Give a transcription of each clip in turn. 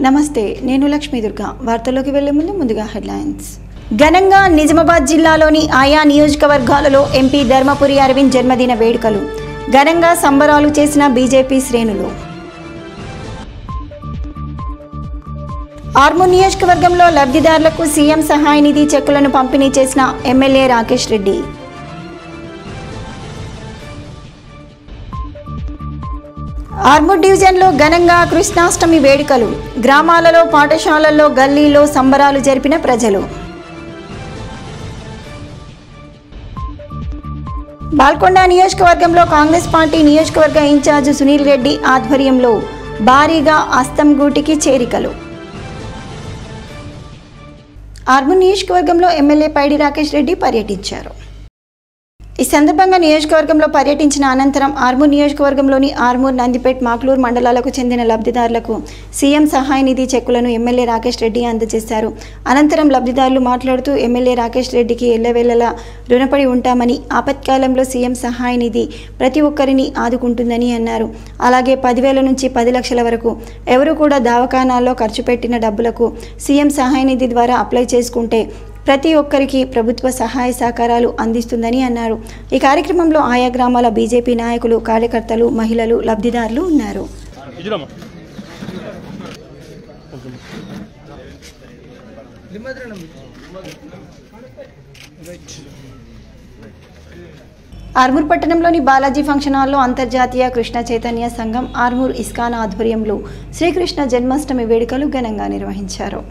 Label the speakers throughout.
Speaker 1: నమస్తే నేను లక్ష్మీ దుర్గా వార్తల్లోకి వెళ్లే ముందు ముందుగా హెడ్లైన్స్ ఘనంగా నిజామాబాద్ జిల్లాలోని ఆయా నియోజకవర్గాలలో ఎంపీ ధర్మపురి అరవింద్ జన్మదిన వేడుకలు ఘనంగా సంబరాలు చేసిన బీజేపీ శ్రేణులు ఆర్మూర్ నియోజకవర్గంలో లబ్ధిదారులకు సీఎం సహాయ నిధి చెక్కులను పంపిణీ చేసిన ఎమ్మెల్యే రాకేష్ రెడ్డి ఆర్మూర్ డివిజన్లో ఘనంగా కృష్ణాష్టమి వేడుకలు గ్రామాలలో పాఠశాలల్లో గల్లీలో సంబరాలు జరిపిన ప్రజలు బాల్కొండ నియోజకవర్గంలో కాంగ్రెస్ పార్టీ నియోజకవర్గ ఇన్ఛార్జ్ సునీల్ రెడ్డి ఆధ్వర్యంలో భారీగా అస్తంగూటికి చేరికలు ఆర్మూర్ నియోజకవర్గంలో ఎమ్మెల్యే పైడి రాకేష్ రెడ్డి పర్యటించారు ఈ సందర్భంగా నియోజకవర్గంలో పర్యటించిన అనంతరం ఆర్మూర్ నియోజకవర్గంలోని ఆర్మూర్ నందిపేట్ మాక్లూర్ మండలాలకు చెందిన లబ్ధిదారులకు సీఎం సహాయ నిధి చెక్కులను ఎమ్మెల్యే రాకేష్ రెడ్డి అందజేశారు అనంతరం లబ్ధిదారులు మాట్లాడుతూ ఎమ్మెల్యే రాకేష్ రెడ్డికి ఎల్లవేళలా రుణపడి ఉంటామని ఆపత్కాలంలో సీఎం సహాయ నిధి ప్రతి ఒక్కరిని ఆదుకుంటుందని అన్నారు అలాగే పదివేల నుంచి పది లక్షల వరకు ఎవరు కూడా దవాఖానాల్లో ఖర్చు పెట్టిన డబ్బులకు సీఎం సహాయ నిధి ద్వారా అప్లై చేసుకుంటే ప్రతి ఒక్కరికి ప్రభుత్వ సహాయ సహకారాలు అందిస్తుందని అన్నారు ఈ కార్యక్రమంలో ఆయా గ్రామాల బీజేపీ నాయకులు కార్యకర్తలు మహిళలు లబ్ధిదారులు ఉన్నారు
Speaker 2: ఇదిరమ్మా
Speaker 1: ఆర్మూర్ పట్టణంలోని బాలాజీ ఫంక్షన్ హాల్లో అంతర్జాతీయ కృష్ణ చైతన్య సంఘం ఆర్మూర్ ఇస్కాన్ ఆధ్వర్యంలో శ్రీకృష్ణ జన్మాష్టమి వేడుకలు ఘనంగా నిర్వహించారు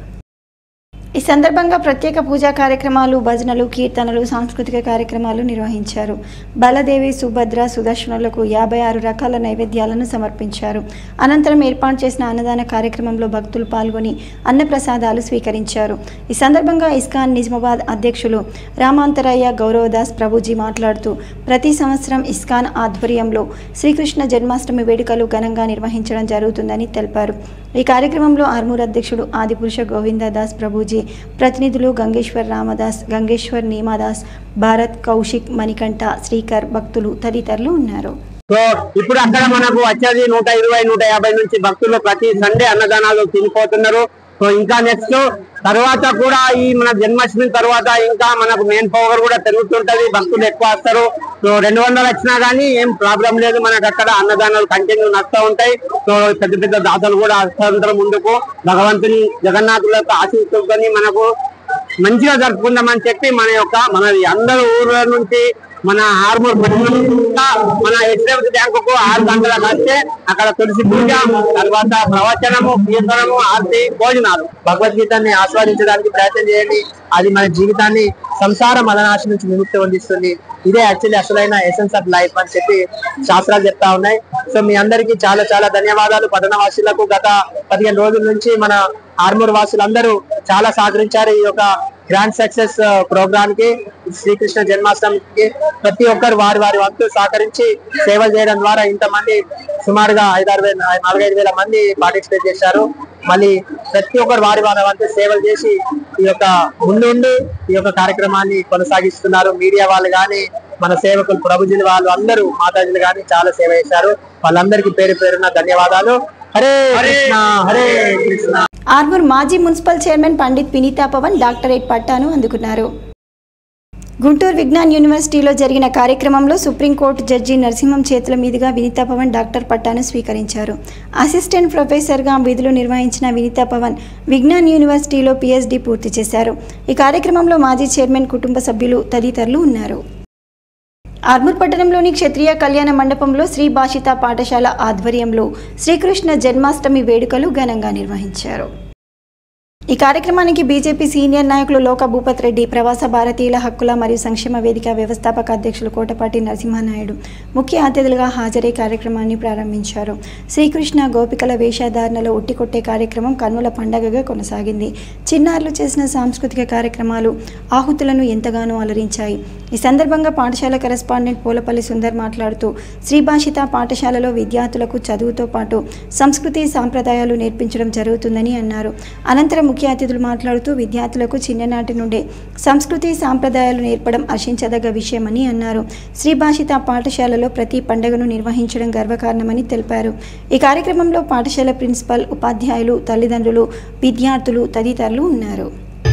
Speaker 1: ఈ సందర్భంగా ప్రత్యేక పూజా కార్యక్రమాలు భజనలు కీర్తనలు సాంస్కృతిక కార్యక్రమాలు నిర్వహించారు బలదేవి సుభద్ర సుదర్శనులకు యాభై ఆరు రకాల నైవేద్యాలను సమర్పించారు అనంతరం ఏర్పాటు చేసిన అన్నదాన కార్యక్రమంలో భక్తులు పాల్గొని అన్నప్రసాదాలు స్వీకరించారు ఈ సందర్భంగా ఇస్కాన్ నిజామాబాద్ అధ్యక్షులు రామాంతరయ్య గౌరవదాస్ ప్రభుజీ మాట్లాడుతూ ప్రతి సంవత్సరం ఇస్కాన్ ఆధ్వర్యంలో శ్రీకృష్ణ జన్మాష్టమి వేడుకలు ఘనంగా నిర్వహించడం జరుగుతుందని తెలిపారు ఈ కార్యక్రమంలో ఆర్మూర్ అధ్యక్షుడు ఆదిపురుష గోవిందదాస్ ప్రభుజీ ప్రతినిధులు గంగేశ్వర్ రామదాస్ గంగేశ్వర్ నీమాదాస్ భారత్ కౌశిక్ మణికంఠ శ్రీకర్ భక్తులు తదితరులు ఉన్నారు
Speaker 3: సో ఇప్పుడు అక్కడ మనకు వచ్చేది నూట ఇరవై నూట యాభై నుంచి భక్తులు ప్రతి సండే అన్నదానాలు తినిపోతున్నారు సో ఇంకా నెక్స్ట్ తర్వాత కూడా ఈ మన జన్మాష్టమి తర్వాత ఇంకా మనకు మెయిన్ పవర్ కూడా పెరుగుతుంటది భక్తులు ఎక్కువ వస్తారు సో రెండు వందలు వచ్చినా గానీ ఏం ప్రాబ్లం లేదు మనకు అక్కడ అన్నదానాలు కంటిన్యూ నడుస్తూ ఉంటాయి సో పెద్ద పెద్ద దాతలు కూడా వస్తారు ముందుకు భగవంతుని జగన్నాథుల యొక్క ఆశీస్సులతోని మనకు మంచిగా జరుపుకుందామని చెప్పి మన యొక్క మనది అందరు ఊర్ల నుంచి మన హార్మోన్ మన హెచ్డిఎఫ్సి బ్యాంకుకు ఆరు గంటలకు వస్తే అక్కడ తులసి పూజ తర్వాత ప్రవచనము కీర్తనము ఆర్తి భోజనాలు భగవద్గీతాన్ని ఆస్వాదించడానికి ప్రయత్నం చేయండి అది మన జీవితాన్ని సంసార మలనాశ నుంచి విముక్తి పొందిస్తుంది ఇదే యాక్చువల్లీ అసలైన ఎసెన్స్ ఆఫ్ లైఫ్ అని చెప్పి శాస్త్రాలు చెప్తా ఉన్నాయి సో మీ అందరికీ చాలా చాలా ధన్యవాదాలు పట్టణవాసులకు గత పదిహేను రోజుల నుంచి మన ఆర్మూర్ వాసులందరూ చాలా సహకరించారు ఈ యొక్క గ్రాండ్ సక్సెస్ ప్రోగ్రామ్ కి శ్రీకృష్ణ జన్మాష్టమికి ప్రతి ఒక్కరు వారి వారి వంతు సహకరించి సేవలు చేయడం ద్వారా ఇంతమంది సుమారుగా ఐదారు వేల నాలుగైదు వేల మంది పార్టిసిపేట్ చేశారు మళ్ళీ ప్రతి ఒక్కరు వారి వారి వంతు సేవలు చేసి ఈ యొక్క ముందుండి ఈ యొక్క కార్యక్రమాన్ని కొనసాగిస్తున్నారు మీడియా వాళ్ళు కానీ మన సేవకులు ప్రభుజులు వాళ్ళు అందరూ మాతాజీలు కానీ చాలా సేవ చేశారు వాళ్ళందరికీ పేరు పేరున ధన్యవాదాలు హరే కృష్ణ హరే కృష్ణ
Speaker 1: ఆర్మూర్ మాజీ municipal chairman Pandit Vineetha Pavan doctorate పట్టాను అందుకున్నారు గుంటూరు విజ్ఞాన్ యూనివర్సిటీలో జరిగిన కార్యక్రమంలో సుప్రీంకోర్టు జడ్జి నరసింహం చేతుల మీదుగా వినీతా పవన్ డాక్టర్ పట్టాను స్వీకరించారు అసిస్టెంట్ ప్రొఫెసర్గా విధులు నిర్వహించిన వినీతా పవన్ విజ్ఞాన్ యూనివర్సిటీలో పీహెచ్డీ పూర్తి చేశారు ఈ కార్యక్రమంలో మాజీ చైర్మన్ కుటుంబ సభ్యులు తదితరులు ఉన్నారు ఆర్మూర్ పట్టణంలోని క్షత్రియ కళ్యాణ మండపంలో శ్రీ భాషిత పాఠశాల ఆధ్వర్యంలో శ్రీకృష్ణ జన్మాష్టమి వేడుకలు ఘనంగా నిర్వహించారు ఈ కార్యక్రమానికి బీజేపీ సీనియర్ నాయకులు లోక భూపత్ రెడ్డి ప్రవాస భారతీయుల హక్కుల మరియు సంక్షేమ వేదిక వ్యవస్థాపక అధ్యక్షులు కోటపాటి నరసింహనాయుడు ముఖ్య అతిథులుగా హాజరై కార్యక్రమాన్ని ప్రారంభించారు శ్రీకృష్ణ గోపికల వేషధారణలో ఉట్టికొట్టే కార్యక్రమం కన్నుల పండగగా కొనసాగింది చిన్నారులు చేసిన సాంస్కృతిక కార్యక్రమాలు ఆహుతులను ఎంతగానో అలరించాయి ఈ సందర్భంగా పాఠశాల కరెస్పాండెంట్ పూలపల్లి సుందర్ మాట్లాడుతూ శ్రీభాషిత పాఠశాలలో విద్యార్థులకు చదువుతో పాటు సంస్కృతి సాంప్రదాయాలు నేర్పించడం జరుగుతుందని అన్నారు అనంతరం ముఖ్య ముఖ్య అతిథులు మాట్లాడుతూ విద్యార్థులకు చిన్ననాటి నుండే సంస్కృతి సాంప్రదాయాలు నేర్పడం హర్షించదగ్గ విషయమని అన్నారు శ్రీ భాషిత పాఠశాలలో ప్రతి పండుగను నిర్వహించడం గర్వకారణమని తెలిపారు ఈ కార్యక్రమంలో పాఠశాల ప్రిన్సిపల్ ఉపాధ్యాయులు తల్లిదండ్రులు విద్యార్థులు తదితరులు ఉన్నారు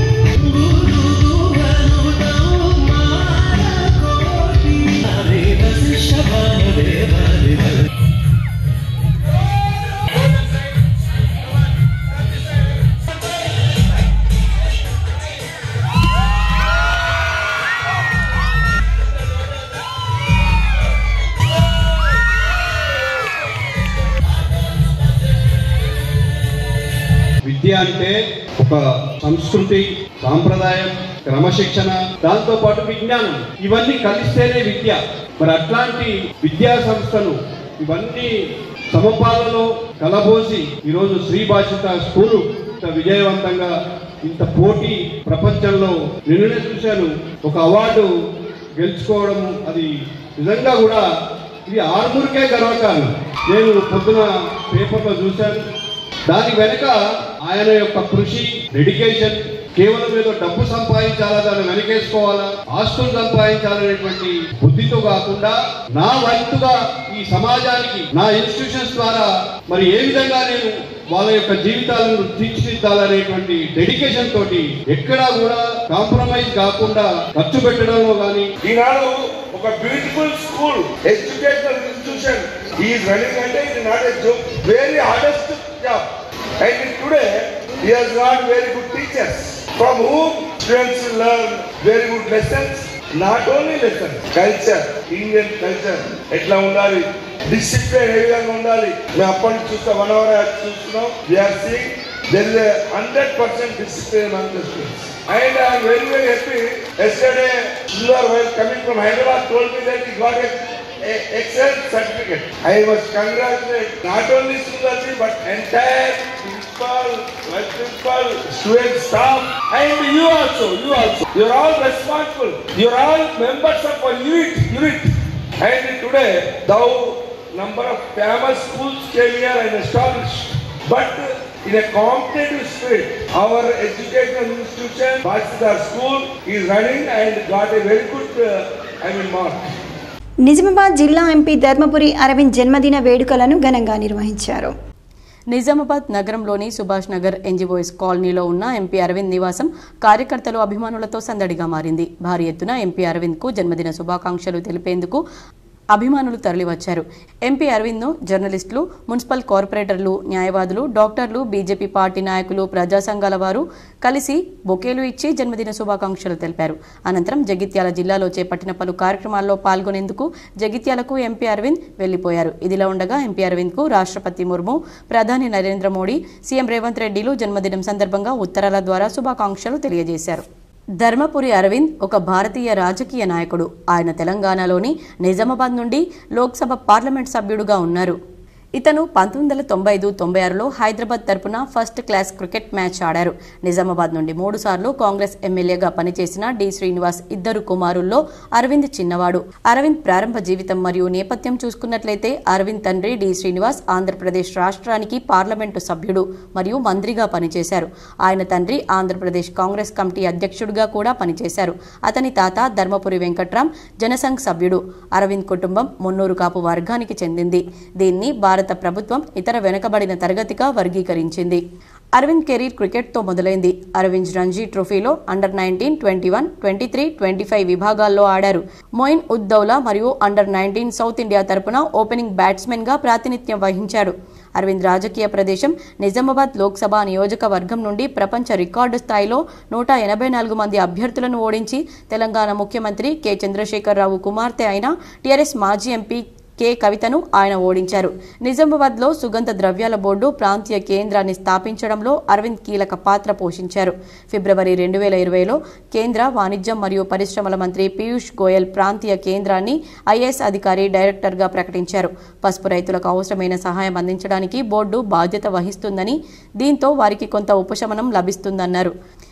Speaker 2: విద్య అంటే ఒక సంస్కృతి సాంప్రదాయం క్రమశిక్షణ దాంతో పాటు విజ్ఞానం ఇవన్నీ కలిస్తేనే విద్య మరి అట్లాంటి విద్యా సంస్థలు ఇవన్నీ సమపాలలో కలబోసి ఈరోజు శ్రీ భాషిత స్కూలు ఇంత విజయవంతంగా ఇంత పోటీ ప్రపంచంలో నిన్ననే చూశాను ఒక అవార్డు గెలుచుకోవడం అది నిజంగా కూడా ఇది ఆర్మూర్కే గర్వకారణం నేను పొద్దున పేపర్లో చూశాను దాని వెనుక ఆయన యొక్క కృషి డెడికేషన్ కేవలం ఏదో డబ్బు సంపాదించాలా దాన్ని వెనకేసుకోవాలా ఆస్తులు సంపాదించాలనేటువంటి బుద్ధితో కాకుండా నా వంతుగా ఈ సమాజానికి నా ఇన్స్టిట్యూషన్స్ ద్వారా మరి ఏ విధంగా నేను వాళ్ళ యొక్క జీవితాలను తీర్చిదిద్దాలనేటువంటి డెడికేషన్ తోటి ఎక్కడా కూడా కాంప్రమైజ్ కాకుండా ఖర్చు పెట్టడంలో కానీ
Speaker 4: ఈనాడు ఒక బ్యూటిఫుల్ స్కూల్ ఎడ్యుకేషనల్ ఇన్స్టిట్యూషన్ ఈ రన్నింగ్ అంటే ఇది not a joke very hardest job and today he has got very good teachers from whom students will learn very good lessons not only lessons culture indian culture ఎట్లా ఉండాలి discipline ఏ విధంగా ఉండాలి మేము అప్పటి నుంచి చూస్తా వన్ అవర్ చూస్తున్నాం we are seeing there is hundred percent discipline among the students and I am very very happy yesterday Sundar while coming from Hyderabad told me that he got a a excellent certificate. I must congratulate not only Sundarji but entire principal, vice principal, student staff and you also, you also. You are all responsible. You are all members of a unit, unit. And today, thou number of famous schools came here and established. But in a competitive spirit, our educational institution, Bachidar School, is running and got a very good, uh, I mean, mark.
Speaker 1: Nizamabad జిల్లా MP Dharmapuri Arvind జన్మదిన వేడుకలను ఘనంగా నిర్వహించారు
Speaker 5: నిజామాబాద్ నగరంలోని Subhash Nagar NGOs కాలనీలో ఉన్న MP Arvind నివాసం కార్యకర్తలు అభిమానులతో సందడిగా మారింది భారీ ఎత్తున ఎంపీ అరవింద్కు జన్మదిన శుభాకాంక్షలు తెలిపేందుకు అభిమానులు తరలివచ్చారు ఎంపీ అరవింద్ను జర్నలిస్టులు మున్సిపల్ కార్పొరేటర్లు న్యాయవాదులు డాక్టర్లు బీజేపీ పార్టీ నాయకులు ప్రజా సంఘాల వారు కలిసి బొకేలు ఇచ్చి జన్మదిన శుభాకాంక్షలు తెలిపారు అనంతరం జగిత్యాల జిల్లాలో చేపట్టిన పలు కార్యక్రమాల్లో పాల్గొనేందుకు జగిత్యాలకు ఎంపీ అరవింద్ వెళ్లిపోయారు ఇదిలా ఉండగా ఎంపీ అరవింద్కు రాష్ట్రపతి ముర్ము ప్రధాని నరేంద్ర మోడీ సీఎం రేవంత్ రెడ్డిలు జన్మదినం సందర్భంగా ఉత్తరాల ద్వారా శుభాకాంక్షలు తెలియజేశారు ధర్మపురి అరవింద్ ఒక భారతీయ రాజకీయ నాయకుడు ఆయన తెలంగాణలోని నిజామాబాద్ నుండి లోక్సభ పార్లమెంట్ సభ్యుడుగా ఉన్నారు ఇతను పంతొమ్మిది వందల తొంభై ఐదు తొంభై ఆరులో హైదరాబాద్ తరపున ఫస్ట్ క్లాస్ క్రికెట్ మ్యాచ్ ఆడారు నిజామాబాద్ నుండి మూడు సార్లు కాంగ్రెస్ ఎమ్మెల్యేగా పనిచేసిన డి శ్రీనివాస్ ఇద్దరు కుమారుల్లో అరవింద్ చిన్నవాడు అరవింద్ ప్రారంభ జీవితం మరియు నేపథ్యం చూసుకున్నట్లయితే అరవింద్ తండ్రి డి శ్రీనివాస్ ఆంధ్రప్రదేశ్ రాష్ట్రానికి పార్లమెంటు సభ్యుడు మరియు మంత్రిగా పనిచేశారు ఆయన తండ్రి ఆంధ్రప్రదేశ్ కాంగ్రెస్ కమిటీ అధ్యక్షుడిగా కూడా పనిచేశారు అతని తాత ధర్మపురి వెంకట్రామ్ జనసంఘ్ సభ్యుడు అరవింద్ కుటుంబం మున్నూరు కాపు వర్గానికి చెందింది దీన్ని భారత ప్రభుత్వం ఇతర వెనుకబడిన తరగతిగా వర్గీకరించింది అరవింద్ కెరీర్ క్రికెట్తో మొదలైంది అరవింద్ రంజీ ట్రోఫీలో under nineteen twenty one twenty three twenty five విభాగాల్లో ఆడారు మొయిన్ ఉద్దౌలా మరియు అండర్ నైన్టీన్ సౌత్ ఇండియా తరపున ఓపెనింగ్ బ్యాట్స్మెన్గా ప్రాతినిధ్యం వహించారు అరవింద్ రాజకీయ ప్రదేశం నిజామాబాద్ లోక్సభ నియోజకవర్గం నుండి ప్రపంచ రికార్డు స్థాయిలో నూట ఎనభై నాలుగు మంది అభ్యర్థులను ఓడించి తెలంగాణ ముఖ్యమంత్రి కె చంద్రశేఖరరావు కుమార్తె అయిన టీఆర్ఎస్ మాజీ ఎంపీ కె కవితను ఆయన ఓడించారు నిజామాబాద్లో సుగంధ ద్రవ్యాల బోర్డు ప్రాంతీయ కేంద్రాన్ని స్థాపించడంలో అరవింద్ కీలక పాత్ర పోషించారు ఫిబ్రవరి రెండు వేల ఇరవైలో కేంద్ర వాణిజ్యం మరియు పరిశ్రమల మంత్రి పీయూష్ గోయల్ ప్రాంతీయ కేంద్రాన్ని ఐఏఎస్ అధికారి డైరెక్టర్గా ప్రకటించారు పసుపు రైతులకు అవసరమైన సహాయం అందించడానికి బోర్డు బాధ్యత వహిస్తుందని దీంతో వారికి కొంత ఉపశమనం లభిస్తుందన్నారు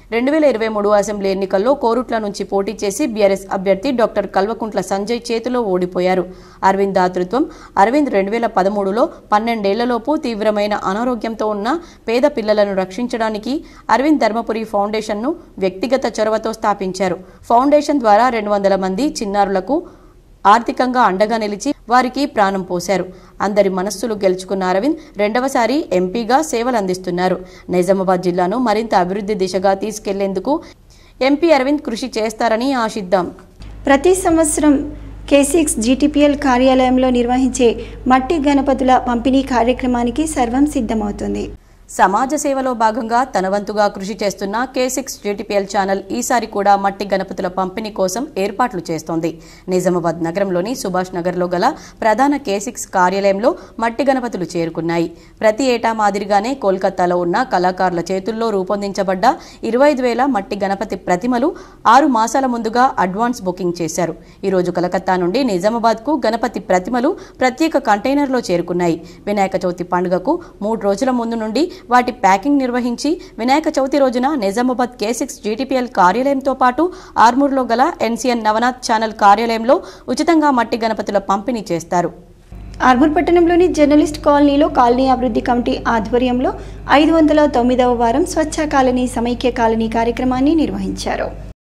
Speaker 5: రెండు వేల ఇరవై మూడు అసెంబ్లీ ఎన్నికల్లో కోరుట్ల నుంచి పోటీ చేసి బీఆర్ఎస్ అభ్యర్థి డాక్టర్ కల్వకుంట్ల సంజయ్ చేతిలో ఓడిపోయారు అరవింద్ దాతృత్వం అరవింద్ రెండు వేల పదమూడులో పన్నెండేళ్లలోపు తీవ్రమైన అనారోగ్యంతో ఉన్న పేద పిల్లలను రక్షించడానికి అరవింద్ ధర్మపురి ఫౌండేషన్ను వ్యక్తిగత చొరవతో స్థాపించారు ఫౌండేషన్ ద్వారా రెండు వందల మంది చిన్నారులకు ఆర్థికంగా అండగా నిలిచి వారికి ప్రాణం పోశారు అందరి మనస్సులు గెలుచుకున్న అరవింద్ రెండవసారి ఎంపీగా సేవలందిస్తున్నారు నిజామాబాద్ జిల్లాను మరింత అభివృద్ధి దిశగా తీసుకెళ్లేందుకు ఎంపీ అరవింద్ కృషి చేస్తారని ఆశిద్దాం
Speaker 1: ప్రతి సంవత్సరం కే సిక్స్ జీటీపీఎల్ కార్యాలయంలో నిర్వహించే మట్టి గణపతుల పంపిణీ కార్యక్రమానికి సర్వం సిద్ధమవుతుంది
Speaker 5: సమాజ సేవలో భాగంగా తన వంతుగా కృషి చేస్తున్న కే సిక్స్ జీటీపీఎల్ ఛానల్ ఈసారి కూడా మట్టి గణపతుల పంపిణీ కోసం ఏర్పాట్లు చేస్తోంది నిజామాబాద్ నగరంలోని సుభాష్ నగర్లో గల ప్రధాన కే సిక్స్ కార్యాలయంలో మట్టి గణపతులు చేరుకున్నాయి ప్రతి ఏటా మాదిరిగానే కోల్కతాలో ఉన్న కళాకారుల చేతుల్లో రూపొందించబడ్డ ఇరవై ఐదు వేల మట్టి గణపతి ప్రతిమలు ఆరు మాసాల ముందుగా అడ్వాన్స్ బుకింగ్ చేశారు ఈ రోజు కలకత్తా నుండి నిజామాబాద్కు గణపతి ప్రతిమలు ప్రత్యేక కంటైనర్లో చేరుకున్నాయి వినాయక చవితి పండుగకు మూడు రోజుల ముందు నుండి వాటి ప్యాకింగ్ నిర్వహించి వినాయక చవితి రోజున నిజామాబాద్ కే సిక్స్ జీటీపీఎల్ కార్యాలయంతో పాటు ఆర్మూర్లో గల ఎన్సీఎన్ నవనాథ్ ఛానల్ కార్యాలయంలో ఉచితంగా మట్టి గణపతుల పంపిణీ చేస్తారు
Speaker 1: ఆర్మూర్ పట్టణంలోని జర్నలిస్ట్ కాలనీలో కాలనీ అభివృద్ధి కమిటీ ఆధ్వర్యంలో ఐదు వందల తొమ్మిదవ వారం స్వచ్ఛ కాలనీ సమైక్య కాలనీ కార్యక్రమాన్ని నిర్వహించారు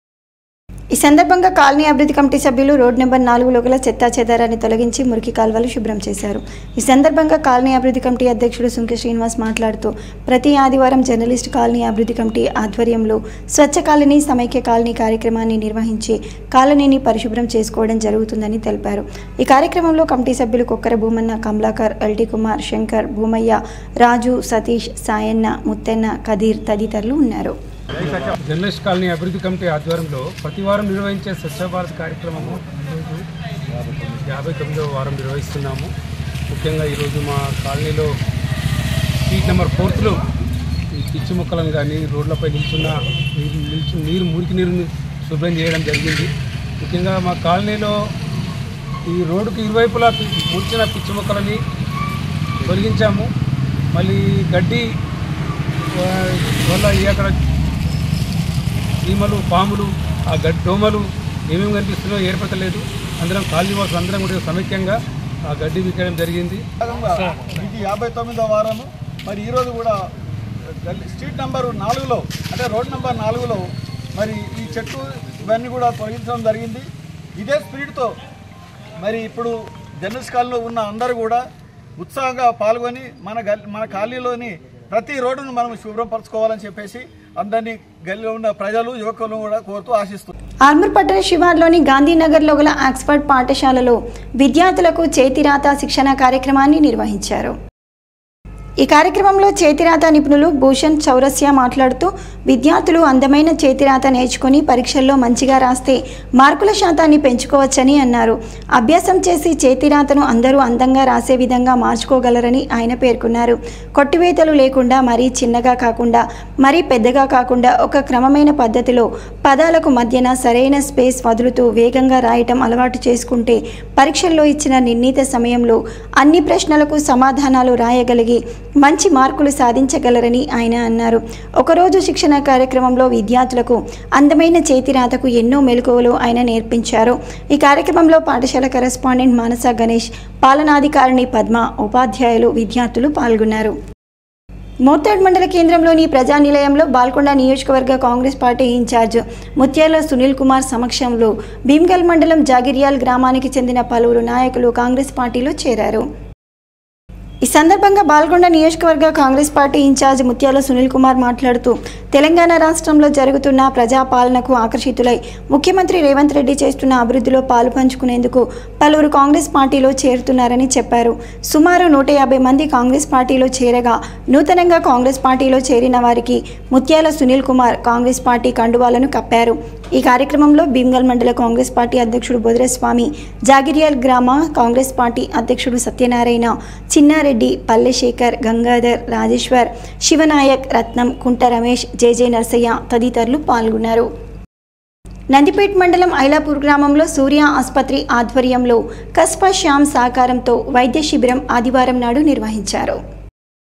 Speaker 1: ఈ సందర్భంగా కాలనీ అభివృద్ధి కమిటీ సభ్యులు రోడ్ నెంబర్ నాలుగులో గల చెత్తా చెదారాన్ని తొలగించి మురికి కాల్వలు శుభ్రం చేశారు ఈ సందర్భంగా కాలనీ అభివృద్ధి కమిటీ అధ్యక్షుడు సుంకె శ్రీనివాస్ మాట్లాడుతూ ప్రతి ఆదివారం జర్నలిస్ట్ కాలనీ అభివృద్ధి కమిటీ ఆధ్వర్యంలో స్వచ్ఛ కాలనీ సమైక్య కాలనీ కార్యక్రమాన్ని నిర్వహించి కాలనీని పరిశుభ్రం చేసుకోవడం జరుగుతుందని తెలిపారు ఈ కార్యక్రమంలో కమిటీ సభ్యులు కొక్కర భూమన్న కమలాకర్ ఎల్టీ కుమార్ శంకర్ భూమయ్య రాజు సతీష్ సాయన్న ముత్తెన్న కదీర్ తదితరులు ఉన్నారు
Speaker 6: జర్నలిస్ట్ కాలనీ అభివృద్ధి కమిటీ ఆధ్వర్యంలో ప్రతి వారం నిర్వహించే స్వచ్ఛ భారత్ కార్యక్రమము ఈరోజు యాభై తొమ్మిదవ వారం నిర్వహిస్తున్నాము ముఖ్యంగా ఈరోజు మా కాలనీలో స్ట్రీట్ నెంబర్ ఫోర్త్లో ఈ పిచ్చి మొక్కలను కానీ రోడ్లపై నిల్చున్న నీరు నిల్చు నీరు మురికి నీరుని శుభ్రం చేయడం జరిగింది ముఖ్యంగా మా కాలనీలో ఈ రోడ్డుకి ఇరువైపులా పి- మురిచిన పిచ్చి మొక్కలని తొలగించాము మళ్ళీ గడ్డి ఆ, వల్ల ఈ అక్కడ చీమలు పాములు ఆ గడ్డి దోమలు ఏమేమి కనిపిస్తున్నాయో ఏర్పడలేదు అందరం కాలనీ వాసులు అందరం కూడా సమైక్యంగా ఆ గడ్డి విక్కడం జరిగింది
Speaker 7: భాగంగా ఇది యాభై తొమ్మిదో వారము మరి ఈరోజు కూడా గల్లీ- స్ట్రీట్ నెంబర్ నాలుగులో అంటే రోడ్ నెంబర్ నాలుగులో మరి ఈ చెట్టు ఇవన్నీ కూడా తొలగించడం జరిగింది ఇదే స్పీడ్తో మరి ఇప్పుడు జర్నలిస్ట్ కాలనీలో ఉన్న అందరూ కూడా ఉత్సాహంగా పాల్గొని మన గల్ మన కాలనీలోని ప్రతి రోడ్డును మనం శుభ్రపరచుకోవాలని చెప్పేసి అందరినీ గల్లీలో ఉన్న ప్రజలు యువకులను కూడా కోరుతూ ఆశిస్తున్నాం
Speaker 1: ఆర్మూర్ పట్టణ శివార్లోని గాంధీనగర్లో గల ఆక్స్ఫర్డ్ పాఠశాలలో విద్యార్థులకు చేతిరాత శిక్షణ కార్యక్రమాన్ని నిర్వహించారు ఈ కార్యక్రమంలో చేతిరాత నిపుణులు భూషణ్ చౌరస్య మాట్లాడుతూ విద్యార్థులు అందమైన చేతిరాత నేర్చుకొని పరీక్షల్లో మంచిగా రాస్తే మార్కుల శాతాన్ని పెంచుకోవచ్చని అన్నారు అభ్యాసం చేసి చేతిరాతను అందరూ అందంగా రాసే విధంగా మార్చుకోగలరని ఆయన పేర్కొన్నారు కొట్టివేతలు లేకుండా మరీ చిన్నగా కాకుండా మరీ పెద్దగా కాకుండా ఒక క్రమమైన పద్ధతిలో పదాలకు మధ్యన సరైన స్పేస్ వదులుతూ వేగంగా రాయటం అలవాటు చేసుకుంటే పరీక్షల్లో ఇచ్చిన నిర్ణీత సమయంలో అన్ని ప్రశ్నలకు సమాధానాలు రాయగలిగి మంచి మార్కులు సాధించగలరని ఆయన అన్నారు ఒకరోజు శిక్షణ కార్యక్రమంలో విద్యార్థులకు అందమైన చేతిరాతకు ఎన్నో మెలకువలు ఆయన నేర్పించారు ఈ కార్యక్రమంలో పాఠశాల కరెస్పాండెంట్ మానస గణేష్ పాలనాధికారిణి పద్మ ఉపాధ్యాయులు విద్యార్థులు పాల్గొన్నారు మోర్తాడ్ మండల కేంద్రంలోని ప్రజా నిలయంలో బాల్కొండ నియోజకవర్గ కాంగ్రెస్ పార్టీ ఇన్ఛార్జ్ ముత్యాల సునీల్ కుమార్ సమక్షంలో భీమ్గల్ మండలం జాగిర్యాల్ గ్రామానికి చెందిన పలువురు నాయకులు కాంగ్రెస్ పార్టీలో చేరారు ఈ సందర్భంగా బాల్కొండ నియోజకవర్గ కాంగ్రెస్ పార్టీ ఇన్ఛార్జ్ ముత్యాల సునీల్ కుమార్ మాట్లాడుతూ తెలంగాణ రాష్ట్రంలో జరుగుతున్న ప్రజాపాలనకు ఆకర్షితులై ముఖ్యమంత్రి రేవంత్ రెడ్డి చేస్తున్న అభివృద్ధిలో పాలు పంచుకునేందుకు పలువురు కాంగ్రెస్ పార్టీలో చేరుతున్నారని చెప్పారు సుమారు నూట యాభై మంది కాంగ్రెస్ పార్టీలో చేరగా నూతనంగా కాంగ్రెస్ పార్టీలో చేరిన వారికి ముత్యాల సునీల్ కుమార్ కాంగ్రెస్ పార్టీ కండువాలను కప్పారు ఈ కార్యక్రమంలో భీమ్గల్ మండల కాంగ్రెస్ పార్టీ అధ్యక్షుడు బొదరస్వామి జాగిరియాల్ గ్రామ కాంగ్రెస్ పార్టీ అధ్యక్షుడు సత్యనారాయణ చిన్నారెడ్డి పల్లెశేఖర్ గంగాధర్ రాజేశ్వర్ శివనాయక్ రత్నం కుంట రమేష్ జేజే నర్సయ్య తదితరులు పాల్గొన్నారు నందిపేట్ మండలం ఐలాపూర్ గ్రామంలో సూర్య ఆసుపత్రి ఆధ్వర్యంలో కస్పా శ్యామ్ సహకారంతో వైద్య శిబిరం ఆదివారం నాడు నిర్వహించారు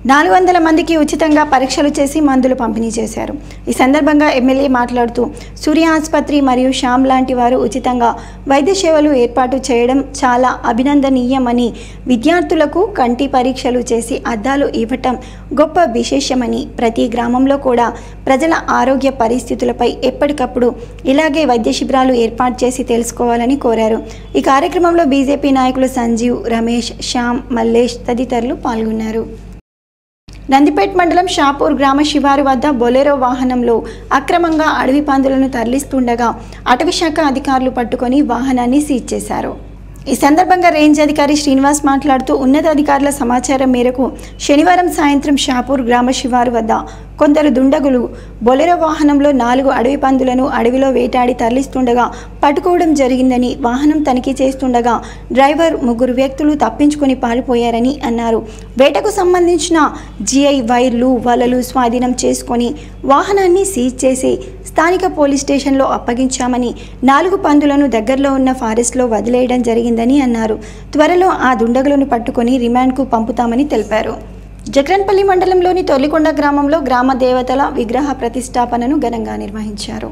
Speaker 1: నాలుగు వందల మందికి ఉచితంగా పరీక్షలు చేసి మందులు పంపిణీ చేశారు ఈ సందర్భంగా ఎమ్మెల్యే మాట్లాడుతూ సూర్య ఆసుపత్రి మరియు శ్యామ్ లాంటి వారు ఉచితంగా వైద్య సేవలు ఏర్పాటు చేయడం చాలా అభినందనీయమని విద్యార్థులకు కంటి పరీక్షలు చేసి అద్దాలు ఇవ్వటం గొప్ప విశేషమని ప్రతి గ్రామంలో కూడా ప్రజల ఆరోగ్య పరిస్థితులపై ఎప్పటికప్పుడు ఇలాగే వైద్య శిబిరాలు ఏర్పాటు చేసి తెలుసుకోవాలని కోరారు ఈ కార్యక్రమంలో బీజేపీ నాయకులు సంజీవ్ రమేష్ శ్యామ్ మల్లేష్ తదితరులు పాల్గొన్నారు నందిపేట్ మండలం షాపూర్ గ్రామ శివారు వద్ద బొలెరో వాహనంలో అక్రమంగా అడవి పందులను తరలిస్తుండగా అటవీశాఖ అధికారులు పట్టుకొని వాహనాన్ని సీజ్ చేశారు ఈ సందర్భంగా రేంజ్ అధికారి శ్రీనివాస్ మాట్లాడుతూ ఉన్నతాధికారుల సమాచారం మేరకు శనివారం సాయంత్రం షాపూర్ గ్రామ శివారు వద్ద కొందరు దుండగులు బొలెరో వాహనంలో నాలుగు అడవి పందులను అడవిలో వేటాడి తరలిస్తుండగా పట్టుకోవడం జరిగిందని వాహనం తనిఖీ చేస్తుండగా డ్రైవర్ ముగ్గురు వ్యక్తులు తప్పించుకొని పారిపోయారని అన్నారు వేటకు సంబంధించిన జిఐ వైర్లు వలలు స్వాధీనం చేసుకొని వాహనాన్ని సీజ్ చేసి స్థానిక పోలీస్ స్టేషన్లో అప్పగించామని నాలుగు పందులను దగ్గరలో ఉన్న ఫారెస్ట్లో వదిలేయడం జరిగిందని అన్నారు త్వరలో ఆ దుండగులను పట్టుకొని రిమాండ్కు పంపుతామని తెలిపారు జగన్పల్లి మండలంలోని తొలికొండ గ్రామంలో గ్రామ దేవతల విగ్రహ ప్రతిష్టాపనను ఘనంగా నిర్వహించారు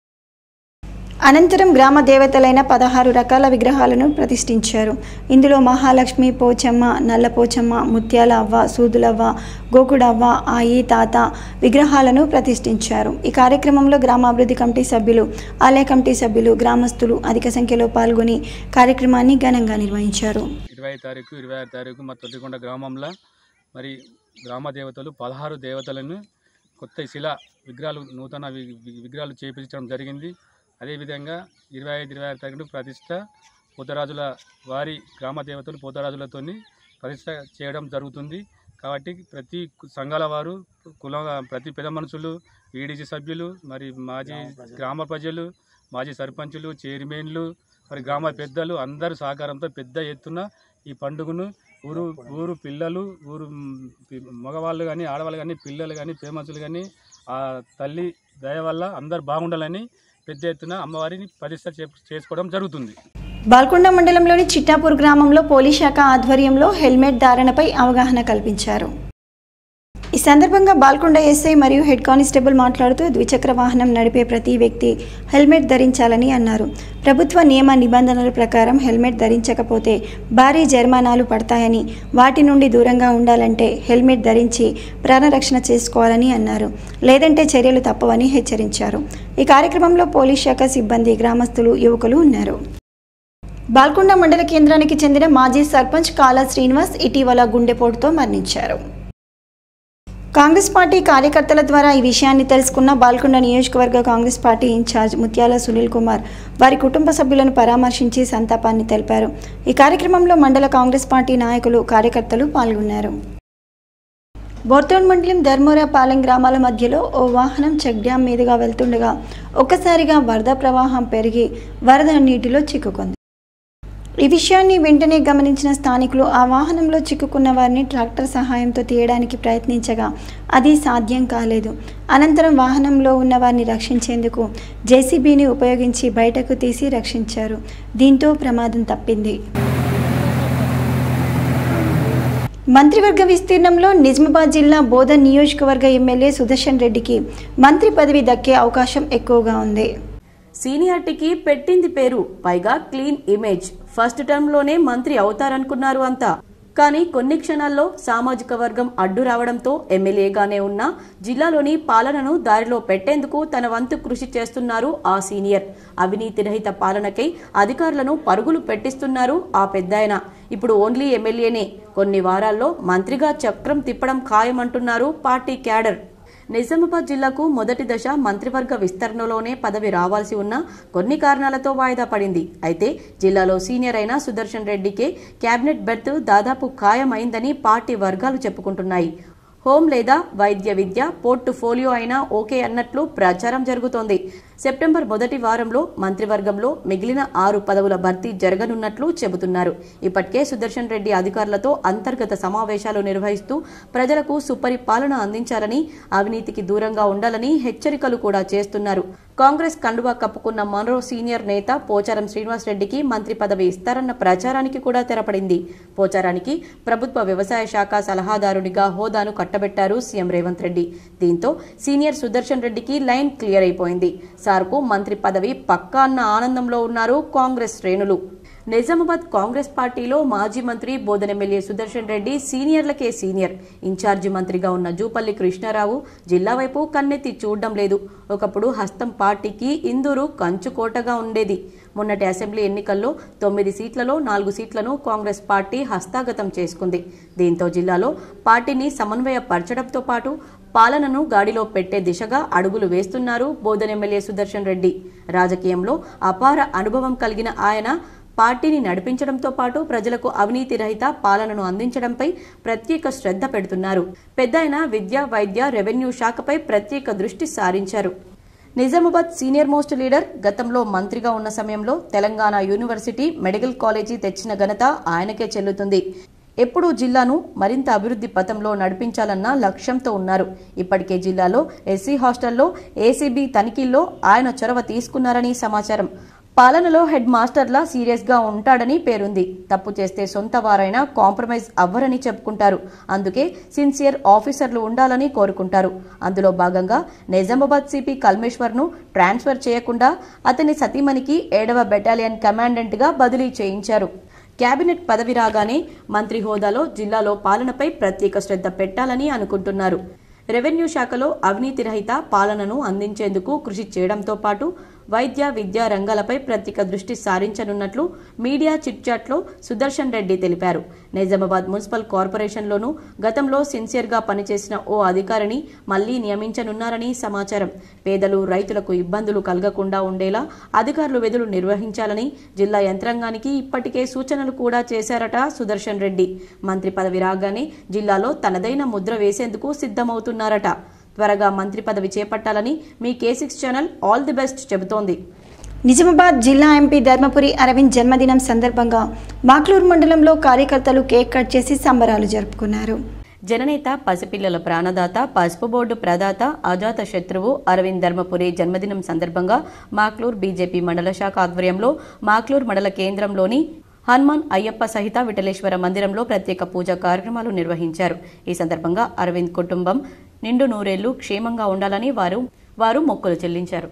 Speaker 1: అనంతరం గ్రామ దేవతలైన పదహారు రకాల విగ్రహాలను ప్రతిష్ఠించారు ఇందులో మహాలక్ష్మి పోచమ్మ నల్ల పోచమ్మ ముత్యాల అవ్వ సూదులవ్వ గోకుడవ్వ ఆయి తాత విగ్రహాలను ప్రతిష్ఠించారు ఈ కార్యక్రమంలో గ్రామాభివృద్ధి కమిటీ సభ్యులు ఆలయ కమిటీ సభ్యులు గ్రామస్తులు అధిక సంఖ్యలో పాల్గొని కార్యక్రమాన్ని ఘనంగా నిర్వహించారు
Speaker 8: ఇరవై తారీఖు ఇరవై ఆరు తారీఖు మా తొట్టికొండ గ్రామంలో మరి గ్రామ దేవతలు పదహారు దేవతలను కొత్త శిల విగ్రహాలు నూతన వి- వి- విగ్రహాలు చేపించడం జరిగింది అదేవిధంగా ఇరవై ఐదు ఇరవై ఆరు తారీఖు ప్రతిష్ట పోతరాజుల వారి గ్రామ దేవతలు పోతరాజులతోని ప్రతిష్ట చేయడం జరుగుతుంది కాబట్టి ప్రతి కు- సంఘాల వారు కుల ప్రతి పెద్ద మనుషులు ఈడీసీ సభ్యులు మరి మాజీ గ్రామ ప్రజలు మాజీ సర్పంచులు చైర్మన్లు మరి గ్రామ పెద్దలు అందరి సహకారంతో పెద్ద ఎత్తున ఈ పండుగను ఊరు ఊరు పిల్లలు ఊరు మ్, పి- మగవాళ్ళు కానీ ఆడవాళ్ళు కానీ పిల్లలు కానీ పేమసులు కానీ ఆ తల్లి దయ వల్ల అందరు బాగుండాలని పెద్ద ఎత్తున అమ్మవారిని ప్రతిష్ట చే- చేసుకోవడం జరుగుతుంది
Speaker 1: బాల్కొండ మండలంలోని చిట్టాపూర్ గ్రామంలో పోలీస్ శాఖ ఆధ్వర్యంలో హెల్మెట్ ధారణపై అవగాహన కల్పించారు ఈ సందర్భంగా బాల్కొండ ఎస్ఐ మరియు హెడ్ కానిస్టేబుల్ మాట్లాడుతూ ద్విచక్ర వాహనం నడిపే ప్రతి వ్యక్తి హెల్మెట్ ధరించాలని అన్నారు ప్రభుత్వ నియమ నిబంధనల ప్రకారం హెల్మెట్ ధరించకపోతే భారీ జరిమానాలు పడతాయని వాటి నుండి దూరంగా ఉండాలంటే హెల్మెట్ ధరించి ప్రాణరక్షణ చేసుకోవాలని అన్నారు లేదంటే చర్యలు తప్పవని హెచ్చరించారు ఈ కార్యక్రమంలో పోలీస్ శాఖ సిబ్బంది గ్రామస్తులు యువకులు ఉన్నారు బాల్కొండ మండల కేంద్రానికి చెందిన మాజీ సర్పంచ్ కాలా శ్రీనివాస్ ఇటీవల గుండెపోటుతో మరణించారు కాంగ్రెస్ పార్టీ కార్యకర్తల ద్వారా ఈ విషయాన్ని తెలుసుకున్న బాల్కొండ నియోజకవర్గ కాంగ్రెస్ పార్టీ ఇన్ఛార్జ్ ముత్యాల సునీల్ కుమార్ వారి కుటుంబ సభ్యులను పరామర్శించి సంతాపాన్ని తెలిపారు ఈ కార్యక్రమంలో మండల కాంగ్రెస్ పార్టీ నాయకులు కార్యకర్తలు పాల్గొన్నారు బోర్తోన్ మండలం ధర్మూరపాలెం గ్రామాల మధ్యలో ఓ వాహనం చెక్ డ్యాం మీదుగా వెళ్తుండగా ఒక్కసారిగా వరద ప్రవాహం పెరిగి వరద నీటిలో చిక్కుకుంది ఈ విషయాన్ని వెంటనే గమనించిన స్థానికులు ఆ వాహనంలో చిక్కుకున్న వారిని ట్రాక్టర్ సహాయంతో తీయడానికి ప్రయత్నించగా అది సాధ్యం కాలేదు అనంతరం వాహనంలో ఉన్న వారిని రక్షించేందుకు జేసీబీని ఉపయోగించి బయటకు తీసి రక్షించారు దీంతో ప్రమాదం తప్పింది మంత్రివర్గ విస్తీర్ణంలో నిజామాబాద్ జిల్లా బోధన్ నియోజకవర్గ ఎమ్మెల్యే సుదర్శన్ రెడ్డికి మంత్రి పదవి దక్కే అవకాశం ఎక్కువగా ఉంది
Speaker 5: సీనియారిటీకి పెట్టింది పేరు పైగా క్లీన్ ఇమేజ్ ఫస్ట్ టర్మ్ లోనే మంత్రి అవుతారనుకున్నారు అంతా కానీ కొన్ని క్షణాల్లో సామాజిక వర్గం అడ్డు రావడంతో ఎమ్మెల్యేగానే ఉన్న జిల్లాలోని పాలనను దారిలో పెట్టేందుకు తన వంతు కృషి చేస్తున్నారు ఆ సీనియర్ అవినీతి రహిత పాలనకై అధికారులను పరుగులు పెట్టిస్తున్నారు ఆ పెద్దాయన ఇప్పుడు ఓన్లీ ఎమ్మెల్యేనే కొన్ని వారాల్లో మంత్రిగా చక్రం తిప్పడం ఖాయమంటున్నారు పార్టీ క్యాడర్ నిజామాబాద్ జిల్లాకు మొదటి దశ మంత్రివర్గ విస్తరణలోనే పదవి రావాల్సి ఉన్న కొన్ని కారణాలతో వాయిదా పడింది అయితే జిల్లాలో సీనియర్ అయిన సుదర్శన్ రెడ్డికే కేబినెట్ బెర్త్ దాదాపు ఖాయమైందని పార్టీ వర్గాలు చెప్పుకుంటున్నాయి హోం లేదా వైద్య విద్య పోర్టుఫోలియో అయినా ఓకే అన్నట్లు ప్రచారం జరుగుతోంది సెప్టెంబర్ మొదటి వారంలో మంత్రివర్గంలో మిగిలిన ఆరు పదవుల భర్తీ జరగనున్నట్లు చెబుతున్నారు ఇప్పటికే సుదర్శన్ రెడ్డి అధికారులతో అంతర్గత సమావేశాలు నిర్వహిస్తూ ప్రజలకు సుపరిపాలన అందించాలని అవినీతికి దూరంగా ఉండాలని హెచ్చరికలు కూడా చేస్తున్నారు కాంగ్రెస్ కండువా కప్పుకున్న మరో సీనియర్ నేత పోచారం శ్రీనివాస్ రెడ్డికి మంత్రి పదవి ఇస్తారన్న ప్రచారానికి కూడా తెరపడింది పోచారానికి ప్రభుత్వ వ్యవసాయ శాఖ సలహాదారునిగా హోదాను కట్టబెట్టారు సీఎం రేవంత్ రెడ్డి దీంతో సీనియర్ సుదర్శన్ రెడ్డికి లైన్ క్లియర్ అయిపోయింది సార్కు మంత్రి పదవి పక్కా అన్న ఆనందంలో ఉన్నారు కాంగ్రెస్ శ్రేణులు నిజామాబాద్ కాంగ్రెస్ పార్టీలో మాజీ మంత్రి బోధన ఎమ్మెల్యే సుదర్శన్ రెడ్డి సీనియర్లకే సీనియర్ ఇన్ఛార్జి మంత్రిగా ఉన్న జూపల్లి కృష్ణారావు జిల్లా వైపు కన్నెత్తి చూడడం లేదు ఒకప్పుడు హస్తం పార్టీకి ఇందూరు కంచుకోటగా ఉండేది మొన్నటి అసెంబ్లీ ఎన్నికల్లో తొమ్మిది సీట్లలో నాలుగు సీట్లను కాంగ్రెస్ పార్టీ హస్తాగతం చేసుకుంది దీంతో జిల్లాలో పార్టీని సమన్వయపరచడంతో పాటు పాలనను గాడిలో పెట్టే దిశగా అడుగులు వేస్తున్నారు బోధన ఎమ్మెల్యే సుదర్శన్ రెడ్డి రాజకీయంలో అపార అనుభవం కలిగిన ఆయన పార్టీని నడిపించడంతో పాటు ప్రజలకు అవినీతి రహిత పాలనను అందించడంపై ప్రత్యేక శ్రద్ధ పెడుతున్నారు పెద్దయిన విద్య వైద్య రెవెన్యూ శాఖపై ప్రత్యేక దృష్టి సారించారు నిజామాబాద్ సీనియర్ మోస్ట్ లీడర్ గతంలో మంత్రిగా ఉన్న సమయంలో తెలంగాణ యూనివర్సిటీ మెడికల్ కాలేజీ తెచ్చిన ఘనత ఆయనకే చెల్లుతుంది ఎప్పుడూ జిల్లాను మరింత అభివృద్ధి పథంలో నడిపించాలన్న లక్ష్యంతో ఉన్నారు ఇప్పటికే జిల్లాలో ఎస్సీ హాస్టల్లో ఏసీబీ తనిఖీల్లో ఆయన చొరవ తీసుకున్నారని సమాచారం పాలనలో హెడ్ మాస్టర్లా సీరియస్ గా ఉంటాడని పేరుంది తప్పు చేస్తే సొంత వారైనా కాంప్రమైజ్ అవ్వరని చెప్పుకుంటారు అందుకే సిన్సియర్ ఆఫీసర్లు ఉండాలని కోరుకుంటారు అందులో భాగంగా నిజామాబాద్ సిపి కల్మేశ్వర్ ను ట్రాన్స్ఫర్ చేయకుండా అతని సతీమణికి ఏడవ బెటాలియన్ కమాండెంట్ గా బదిలీ చేయించారు కేబినెట్ పదవి రాగానే మంత్రి హోదాలో జిల్లాలో పాలనపై ప్రత్యేక శ్రద్ధ పెట్టాలని అనుకుంటున్నారు రెవెన్యూ శాఖలో అవినీతి రహిత పాలనను అందించేందుకు కృషి చేయడంతో పాటు వైద్య విద్యా రంగాలపై ప్రత్యేక దృష్టి సారించనున్నట్లు మీడియా చిట్చాట్లో సుదర్శన్ రెడ్డి తెలిపారు నిజామాబాద్ మున్సిపల్ కార్పొరేషన్లోనూ గతంలో సిన్సియర్గా పనిచేసిన ఓ అధికారిని మళ్లీ నియమించనున్నారని సమాచారం పేదలు రైతులకు ఇబ్బందులు కలగకుండా ఉండేలా అధికారులు విధులు నిర్వహించాలని జిల్లా యంత్రాంగానికి ఇప్పటికే సూచనలు కూడా చేశారట సుదర్శన్ రెడ్డి మంత్రి పదవి రాగానే జిల్లాలో తనదైన ముద్ర వేసేందుకు సిద్ధమవుతున్నారట త్వరగా మంత్రి పదవి చేపట్టాలని మీ K six channel all the best చెబుతోంది
Speaker 1: నిజామాబాద్ జిల్లా ఎంపీ ధర్మపురి అరవింద్ జన్మదినం సందర్భంగా మాక్లూరు మండలంలో కార్యకర్తలు కేక్ కట్ చేసి సంబరాలు జరుపుకున్నారు
Speaker 5: జననేత పసిపిల్లల ప్రాణదాత పసుపు బోర్డు ప్రదాత అజాత శత్రువు అరవింద్ ధర్మపురి జన్మదినం సందర్భంగా మాక్లూర్ బీజేపీ మండల శాఖ ఆధ్వర్యంలో మాక్లూర్ మండల కేంద్రంలోని హనుమాన్ అయ్యప్ప సహిత విఠలేశ్వర మందిరంలో ప్రత్యేక పూజా కార్యక్రమాలు నిర్వహించారు ఈ సందర్భంగా అరవింద్ కుటుంబం నిండు నూరేళ్లు క్షేమంగా ఉండాలని వారు వారు మొక్కులు చెల్లించారు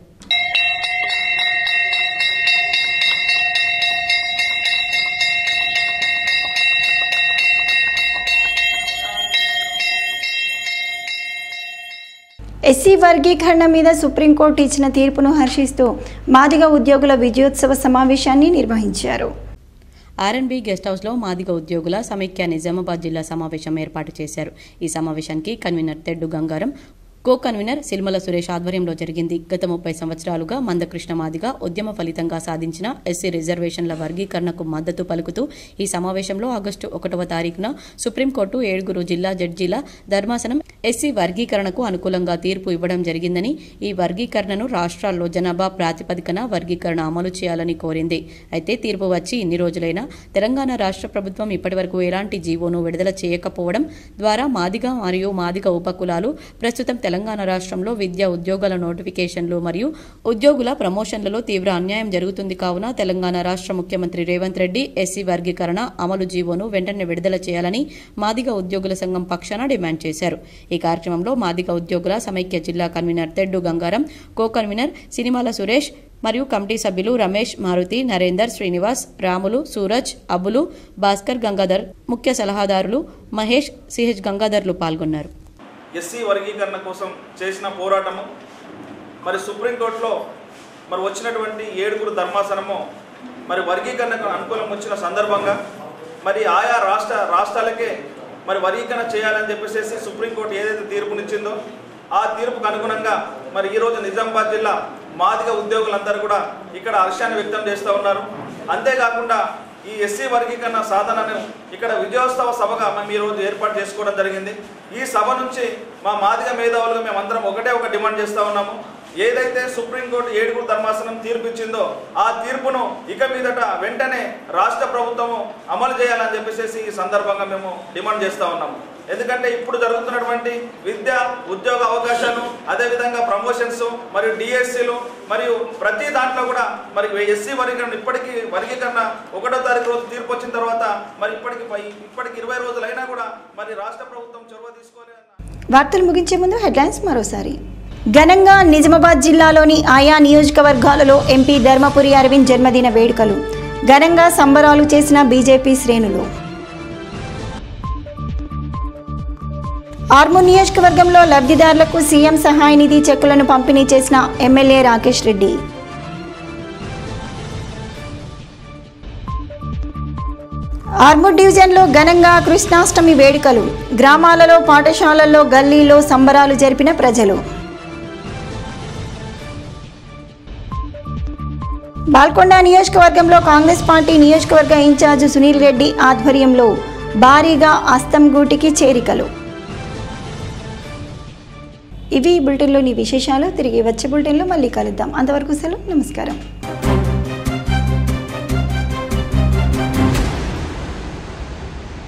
Speaker 1: ఎస్సీ వర్గీకరణ మీద సుప్రీంకోర్టు ఇచ్చిన తీర్పును హర్షిస్తూ మాదిగ ఉద్యోగుల విజయోత్సవ సమావేశాన్ని నిర్వహించారు
Speaker 5: ఆర్ఎన్బి గెస్ట్ హౌస్లో మాదిగ ఉద్యోగుల సమైక్య నిజామాబాద్ జిల్లా సమావేశం ఏర్పాటు చేశారు ఈ సమావేశానికి convener Teddu Gangaram co convener Silmala Suresh ఆధ్వర్యంలో జరిగింది గత ముప్పై సంవత్సరాలుగా మందకృష్ణ మాదిగా ఉద్యమ ఫలితంగా సాధించిన ఎస్సీ రిజర్వేషన్ల వర్గీకరణకు మద్దతు పలుకుతూ ఈ సమావేశంలో ఆగస్టు ఒకటవ తారీఖున సుప్రీంకోర్టు ఏడుగురు జిల్లా జడ్జీల ధర్మాసనం ఎస్సీ వర్గీకరణకు అనుకూలంగా తీర్పు ఇవ్వడం జరిగిందని ఈ వర్గీకరణను రాష్ట్రాల్లో జనాభా ప్రాతిపదికన వర్గీకరణ అమలు చేయాలని కోరింది అయితే తీర్పు వచ్చి ఇన్ని రోజులైనా తెలంగాణ రాష్ట్ర ప్రభుత్వం ఇప్పటివరకు ఎలాంటి జీవోను విడుదల చేయకపోవడం ద్వారా మాదిగ మరియు మాదిగ ఉపకులాలు ప్రస్తుతం తెలంగాణ రాష్ట్రంలో విద్యా ఉద్యోగాల నోటిఫికేషన్లు మరియు ఉద్యోగుల ప్రమోషన్లలో తీవ్ర అన్యాయం జరుగుతుంది కావున తెలంగాణ రాష్ట్ర ముఖ్యమంత్రి రేవంత్ రెడ్డి ఎస్సీ వర్గీకరణ అమలు జీవోను వెంటనే విడుదల చేయాలని మాదిగ ఉద్యోగుల సంఘం పక్షాన డిమాండ్ చేశారు ఈ కార్యక్రమంలో మాదిగ ఉద్యోగుల సమైక్య జిల్లా convener Teddu Gangaram co convener సినిమాల సురేష్ మరియు కమిటీ సభ్యులు రమేష్ మారుతి నరేందర్ శ్రీనివాస్ రాములు సూరజ్ అబ్బులు భాస్కర్ గంగాధర్ ముఖ్య సలహాదారులు మహేష్ సిహెచ్ గంగాధర్లు పాల్గొన్నారు
Speaker 9: ఎస్సీ వర్గీకరణ కోసం చేసిన పోరాటము మరి సుప్రీంకోర్టులో మరి వచ్చినటువంటి ఏడుగురు ధర్మాసనము మరి వర్గీకరణకు అనుకూలం వచ్చిన సందర్భంగా మరి ఆయా రాష్ట్ర రాష్ట్రాలకే మరి వర్గీకరణ చేయాలని చెప్పేసి సుప్రీంకోర్టు ఏదైతే తీర్పునిచ్చిందో ఆ తీర్పుకు అనుగుణంగా మరి ఈరోజు నిజామాబాద్ జిల్లా మాదిగ ఉద్యోగులందరూ కూడా ఇక్కడ హర్షాన్ని వ్యక్తం చేస్తూ ఉన్నారు అంతేకాకుండా ఈ ఎస్సీ వర్గీకరణ సాధనను ఇక్కడ విజయోత్సవ సభగా మేము ఈరోజు ఏర్పాటు చేసుకోవడం జరిగింది ఈ సభ నుంచి మా మాదిగ మేధావులుగా మేమందరం ఒకటే ఒక డిమాండ్ చేస్తూ ఉన్నాము ఏదైతే సుప్రీంకోర్టు ఏడుగురు ధర్మాసనం తీర్పు ఇచ్చిందో ఆ తీర్పును ఇక మీదట వెంటనే రాష్ట్ర ప్రభుత్వము అమలు చేయాలని చెప్పేసి ఈ సందర్భంగా మేము డిమాండ్ చేస్తూ ఉన్నాము ఎందుకంటే ఇప్పుడు జరుగుతున్నటువంటి విద్య ఉద్యోగ అవకాశాలు అదేవిధంగా ప్రమోషన్స్ మరియు డిఎస్సీలు మరియు ప్రతి దాంట్లో కూడా మరి ఎస్సీ వర్గీకరణ ఇప్పటికీ వర్గీకరణ ఒకటో తారీఖు రోజు తీర్పు వచ్చిన తర్వాత మరి ఇప్పటికి పై- ఇప్పటికి ఇరవై రోజులైనా కూడా మరి రాష్ట్ర ప్రభుత్వం చొరవ తీసుకోవాలి
Speaker 1: వార్తలు ముగించే ముందు హెడ్లైన్స్ మరోసారి ఘనంగా నిజామాబాద్ జిల్లాలోని ఆయా నియోజకవర్గాలలో ఎంపీ ధర్మపురి అరవింద్ జన్మదిన వేడుకలు ఘనంగా సంబరాలు చేసిన బీజేపీ శ్రేణులు ఆర్మూర్ నియోజకవర్గంలో లబ్ధిదారులకు సీఎం సహాయ నిధి చెక్కులను పంపిణీ చేసిన ఎమ్మెల్యే రాకేష్ రెడ్డి ఆర్మూర్ డివిజన్లో ఘనంగా కృష్ణాష్టమి వేడుకలు గ్రామాలలో పాఠశాలల్లో గల్లీలో సంబరాలు జరిపిన ప్రజలు బాల్కొండ నియోజకవర్గంలో కాంగ్రెస్ పార్టీ నియోజకవర్గ ఇన్ఛార్జ్ సునీల్ రెడ్డి ఆధ్వర్యంలో భారీగా అస్తంగూటికి చేరికలు ఇవి ఈ బులెటిన్లోని విశేషాలు తిరిగి వచ్చే బులెటిన్లో మళ్ళీ కలుద్దాం అంతవరకు సెలవు నమస్కారం